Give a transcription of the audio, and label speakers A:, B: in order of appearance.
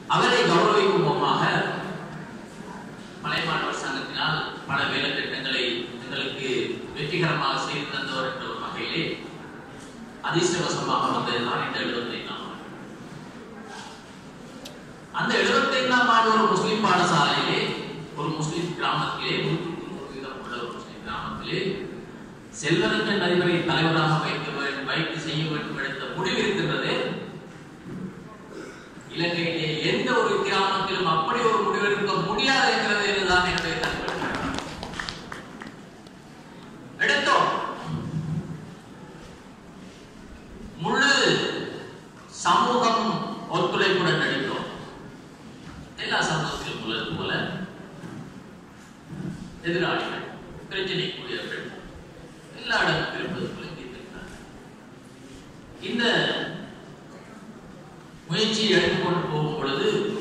A: அவரை கௌரவிக்கும் முகமாக மலை மாணவர் சங்கத்தினால் பல வேலை திட்டங்களை எங்களுக்கு வெற்றிகரமாக செய்து தந்தவர் என்ற ஒரு வகையிலே அதிர்ஷ்டவசமாக வந்ததுதான் இந்த எழுபத்தைந்தாம் ஆண்டு அந்த எழுபத்தைந்தாம் ஆண்டு ஒரு முஸ்லிம் பாடசாலையிலே ஒரு முஸ்லிம் கிராமத்திலே நூற்றுக்கு நூறு வீதம் உள்ள ஒரு முஸ்லிம் கிராமத்திலே செல்வரஞ்சன் அதிபரை தலைவராக வைக்க வேண்டும் வைத்து செய்ய வேண்டும் எடுத்த முடிவு இருக்கின்றது இலங்கையிலே எந்த ஒரு கிராமத்திலும் அப்படி ஒரு முடிவெடுக்க முடியாது என்கிறது என்றுதான் என்னுடைய தகவல் எடுத்தோம் முழு சமூகம் ஒத்துழைப்புடன் எடுத்தோம் எல்லா சமூகத்திலும் உள்ளது போல எதிராளிகள் பிரச்சனைக்குரியவர்கள் எல்லா இடத்திலும் இருப்பது போல தீர்த்திருக்கிறார்கள் இந்த முயற்சியை எடுத்துக்கொண்டு போகும் பொழுது